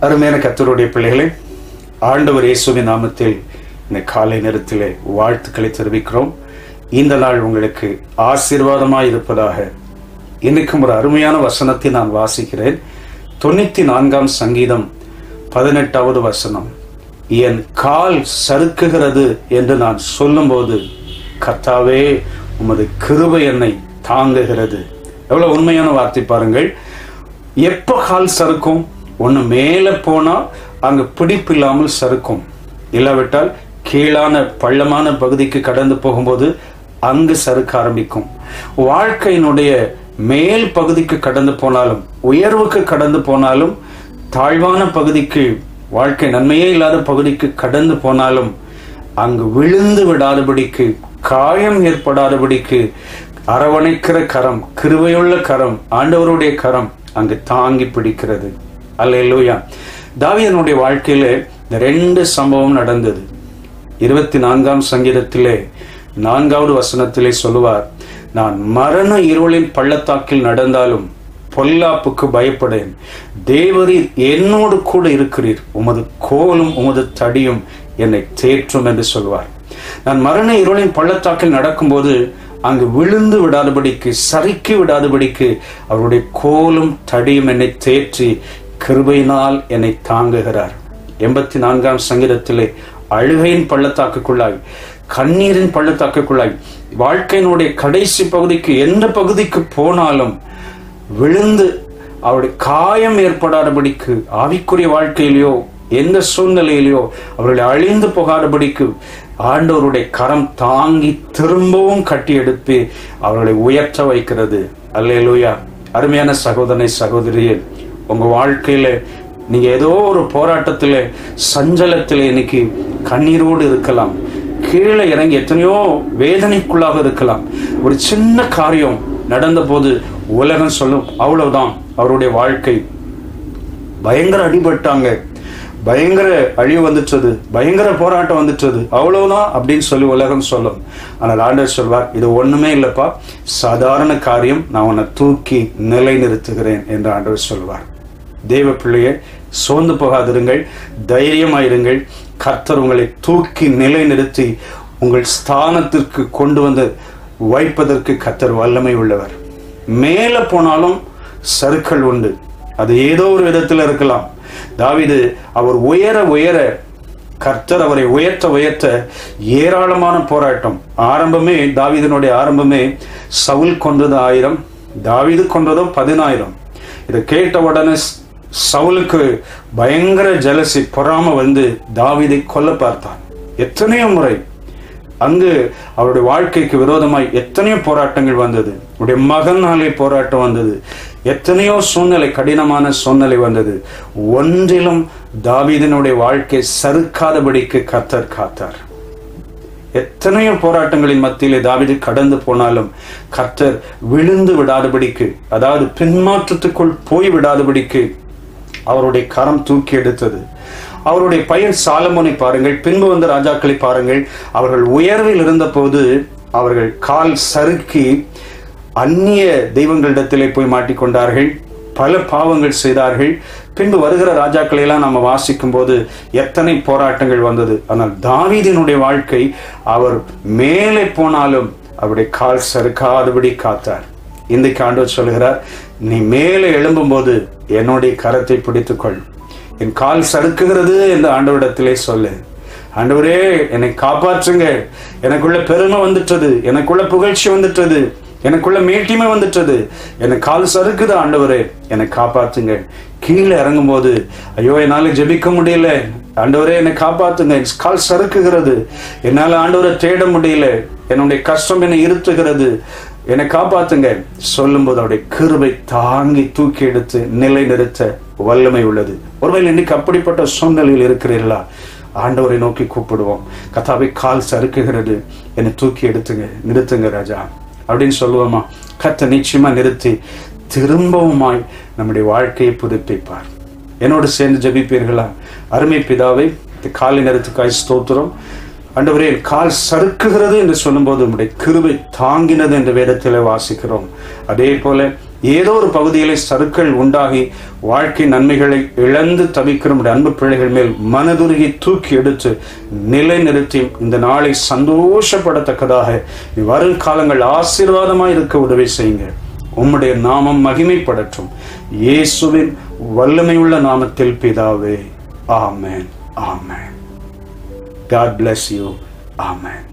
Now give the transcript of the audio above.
அருமையான கத்தருடைய பிள்ளைகளே ஆண்டவர் இயேசுவின் நாமத்தில் இந்த காலை நேரத்திலே வாழ்த்துக்களை தெரிவிக்கிறோம் இந்த நாள் உங்களுக்கு ஆசீர்வாதமாய் இருப்பதாக இன்னைக்கும் ஒரு அருமையான வசனத்தை நான் வாசிக்கிறேன் தொண்ணூத்தி நான்காம் சங்கீதம் பதினெட்டாவது வசனம் என் கால் சறுக்குகிறது என்று நான் சொல்லும்போது கர்த்தாவே உமது கிருபை என்னை தாங்குகிறது எவ்வளவு உண்மையான வார்த்தை பாருங்கள் எப்ப கால் சறுக்கும் ஒண்ணு மேல போனா அங்க பிடிப்பு இல்லாமல் சறுக்கும் இல்லாவிட்டால் கீழான பள்ளமான பகுதிக்கு கடந்து போகும்போது அங்கு சறுக்க ஆரம்பிக்கும் வாழ்க்கையினுடைய மேல் பகுதிக்கு கடந்து போனாலும் உயர்வுக்கு கடந்து போனாலும் தாழ்வான பகுதிக்கு வாழ்க்கை நன்மையே இல்லாத பகுதிக்கு கடந்து போனாலும் அங்கு விழுந்து விடாதபடிக்கு காயம் ஏற்படாதபடிக்கு அரவணைக்கிற கரம் கிருவையுள்ள கரம் ஆண்டவருடைய கரம் அங்கு தாங்கி பிடிக்கிறது அல்லேலூயா தாவியனுடைய வாழ்க்கையில இந்த ரெண்டு சம்பவம் நடந்தது இருபத்தி நான்காம் சங்கீதத்திலே நான்காவது வசனத்திலே சொல்லுவார் நான் மரண இருளின் பள்ளத்தாக்கில் நடந்தாலும் பொல்லாப்புக்கு பயப்படேன் தேவரீர் என்னோடு கூட இருக்கிறீர் உமது கோலும் உமது தடியும் என்னை தேற்றும் என்று சொல்வார் நான் மரண இருளின் பள்ளத்தாக்கில் நடக்கும்போது அங்கு விழுந்து விடாதபடிக்கு சறுக்கி விடாதபடிக்கு அவருடைய கோலும் தடியும் என்னை தேற்றி கிருபையினால் என்னை தாங்குகிறார் எண்பத்தி நான்காம் சங்கீதத்திலே அழுகையின் பள்ளத்தாக்குக்குள்ளாய் கண்ணீரின் பள்ளத்தாக்குக்குள்ளாய் வாழ்க்கையினுடைய கடைசி பகுதிக்கு எந்த பகுதிக்கு போனாலும் விழுந்து அவருடைய காயம் ஏற்படாதபடிக்கு ஆவிக்குரிய வாழ்க்கையிலேயோ எந்த சூழ்நிலையிலையோ அவர்களை அழிந்து போகாதபடிக்கு ஆண்டவருடைய கரம் தாங்கி திரும்பவும் கட்டி எடுத்து அவர்களை உயர்த்த வைக்கிறது அல்லேலூயா அருமையான சகோதரனை சகோதரியே உங்க வாழ்க்கையில நீங்க ஏதோ ஒரு போராட்டத்தில சஞ்சலத்தில இன்னைக்கு கண்ணீரோடு இருக்கலாம் கீழே இறங்கி எத்தனையோ வேதனைக்குள்ளாக இருக்கலாம் ஒரு சின்ன காரியம் நடந்த போது உலகம் சொல்லும் அவ்வளவுதான் அவருடைய வாழ்க்கை பயங்கர அடிபட்டாங்க பயங்கர அழிவு வந்துட்டது பயங்கர போராட்டம் வந்துட்டது அவ்வளவுதான் அப்படின்னு சொல்லி உலகம் சொல்லும் ஆனால் ஆண்டவர் சொல்வார் இது ஒண்ணுமே இல்லப்பா சாதாரண காரியம் நான் உன்னை தூக்கி நிலை நிறுத்துகிறேன் என்று ஆண்டவர் சொல்வார் தேவ பிள்ளையே சோர்ந்து போகாதிருங்கள் தைரியமாயிருங்கள் கர்த்தர் உங்களை தூக்கி நிலை நிறுத்தி உங்கள் ஸ்தானத்திற்கு கொண்டு வந்து வைப்பதற்கு கர்த்தர் வல்லமை உள்ளவர் மேல போனாலும் சருக்கள் உண்டு அது ஏதோ ஒரு விதத்தில் இருக்கலாம் தாவிது அவர் உயர உயர கர்த்தர் அவரை உயர்த்த உயர்த்த ஏராளமான போராட்டம் ஆரம்பமே தாவிதனுடைய ஆரம்பமே சவுல் கொன்றது ஆயிரம் தாவிது கொன்றதோ பதினாயிரம் இதை கேட்ட உடனே சவுலுக்கு பயங்கர ஜலசி பொறாம வந்து தாவிதை கொல்ல பார்த்தான் எத்தனையோ முறை அங்கு அவருடைய வாழ்க்கைக்கு விரோதமாய் எத்தனையோ போராட்டங்கள் வந்தது அவருடைய மகனாலே போராட்டம் வந்தது எத்தனையோ சூழ்நிலை கடினமான சூழ்நிலை வந்தது ஒன்றிலும் தாவீதனுடைய வாழ்க்கை சறுக்காதபடிக்கு கத்தர் காத்தார் எத்தனையோ போராட்டங்களின் மத்தியிலே தாவிது கடந்து போனாலும் கர்த்தர் விழுந்து விடாதபடிக்கு அதாவது பின்மாற்றத்துக்குள் போய் விடாதபடிக்கு அவருடைய கரம் தூக்கி எடுத்தது அவருடைய பையன் சாலமோனை பாருங்கள் பின்பு வந்த ராஜாக்களை பாருங்கள் அவர்கள் உயர்வில் இருந்தபோது அவர்கள் கால் சறுக்கி அந்நிய தெய்வங்களிடத்திலே போய் மாட்டிக்கொண்டார்கள் பல பாவங்கள் செய்தார்கள் பின்பு வருகிற ராஜாக்களை எல்லாம் நம்ம வாசிக்கும் போது எத்தனை போராட்டங்கள் வந்தது ஆனால் தாவீதினுடைய வாழ்க்கை அவர் மேலே போனாலும் அவருடைய கால் சறுக்காதபடி காத்தார் இன்றைக்கு ஆண்டவர் சொல்கிறார் நீ மேலே எழும்பும்போது என்னுடைய கரத்தை பிடித்துக்கொள் என் கால் சறுக்குகிறது என்று ஆண்டவரிடத்திலே சொல்லு ஆண்டவரே என்னை காப்பாற்றுங்க எனக்குள்ள பெருமை வந்துட்டது எனக்குள்ள புகழ்ச்சி வந்துட்டது எனக்குள்ள மேட்டிமை வந்துட்டது எனக்கு கால் சறுக்குது ஆண்டவரே என்னை காப்பாத்துங்க கீழே இறங்கும் போது ஐயோ என்னால ஜெபிக்க முடியல ஆண்டவரே என்னை காப்பாத்துங்க கால் சறுக்குகிறது என்னால ஆண்டவரை தேட முடியல என்னுடைய கஷ்டம் என்னை இருத்துகிறது என்னை காப்பாத்துங்க சொல்லும்போது அவருடைய கிருபை தாங்கி தூக்கி எடுத்து நிலை நிறுத்த வல்லமை உள்ளது ஒருவேளை இன்னைக்கு அப்படிப்பட்ட சூழ்நிலையில் இருக்கிறீர்களா ஆண்டவரை நோக்கி கூப்பிடுவோம் கதாவை கால் சறுக்குகிறது என்னை தூக்கி எடுத்துங்க நிறுத்துங்க ராஜா அப்படின்னு சொல்லுவோமா கத்த நிச்சயமா நிறுத்தி திரும்பவுமாய் நம்முடைய வாழ்க்கையை புதுப்பிப்பார் என்னோடு சேர்ந்து ஜபிப்பீர்களா அருமை பிதாவை காலை நேரத்துக்காய் ஸ்தோத்திரம் ஆண்டவரே கால் சறுக்குகிறது என்று சொல்லும்போது உம்முடைய கிருபை தாங்கினது என்ற வேதத்தில் வாசிக்கிறோம் அதே போல ஏதோ ஒரு பகுதியிலே சறுக்கள் உண்டாகி வாழ்க்கை நன்மைகளை இழந்து தவிக்கிற நம்முடைய அன்பு பிள்ளைகள் மேல் மனதுருகி தூக்கி எடுத்து நிலைநிறுத்தி இந்த நாளை சந்தோஷப்படத்தக்கதாக வரும் காலங்கள் ஆசீர்வாதமாய் இருக்க உதவி செய்யுங்க உம்முடைய நாமம் மகிமைப்படட்டும் இயேசுவின் வல்லமையுள்ள நாமத்தில் பிதாவே ஆமென் ஆமென் God bless you. Amen.